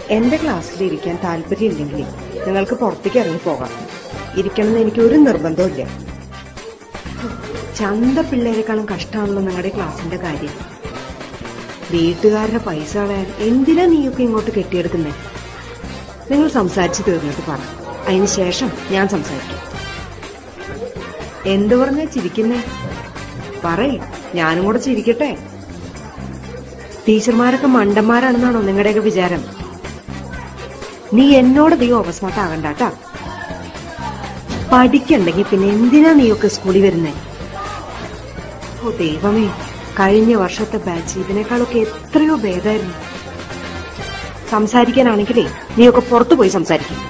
എന്റെ ക്ലാസ്സിൽ ഇരിക്കാൻ താല്പര്യമില്ലെങ്കിൽ നിങ്ങൾക്ക് പുറത്തേക്ക് ഇറങ്ങി പോകാം ഇരിക്കണമെന്ന് എനിക്ക് ഒരു നിർബന്ധമില്ല ചന്ത പിള്ളേരെക്കാളും കഷ്ടമാണല്ലോ നിങ്ങളുടെ ക്ലാസിന്റെ കാര്യം വീട്ടുകാരുടെ പൈസ കളയാൻ എന്തിനാ നീയൊക്കെ ഇങ്ങോട്ട് കെട്ടിയെടുക്കുന്നേ നിങ്ങൾ സംസാരിച്ചു തീർന്നിട്ട് പറ അതിന് ശേഷം ഞാൻ സംസാരിക്കും എന്തു പറഞ്ഞാ ചിരിക്കുന്നേ പറയ് ഞാനും കൂടെ ചിരിക്കട്ടെ ടീച്ചർമാരൊക്കെ മണ്ടന്മാരാണെന്നാണോ നിങ്ങളുടെയൊക്കെ വിചാരം നീ എന്നോട് നീ ഓവസ്മാർട്ടാകണ്ടാട്ടാ പഠിക്കണ്ടെങ്കിൽ പിന്നെ എന്തിനാ നീയൊക്കെ സ്കൂളിൽ വരുന്നേ ഓ ദൈവമേ കഴിഞ്ഞ വർഷത്തെ ബാച്ച് ഇതിനേക്കാളൊക്കെ എത്രയോ ഭേദമായിരുന്നു സംസാരിക്കാനാണെങ്കിലേ നീയൊക്കെ പുറത്തു പോയി സംസാരിക്കും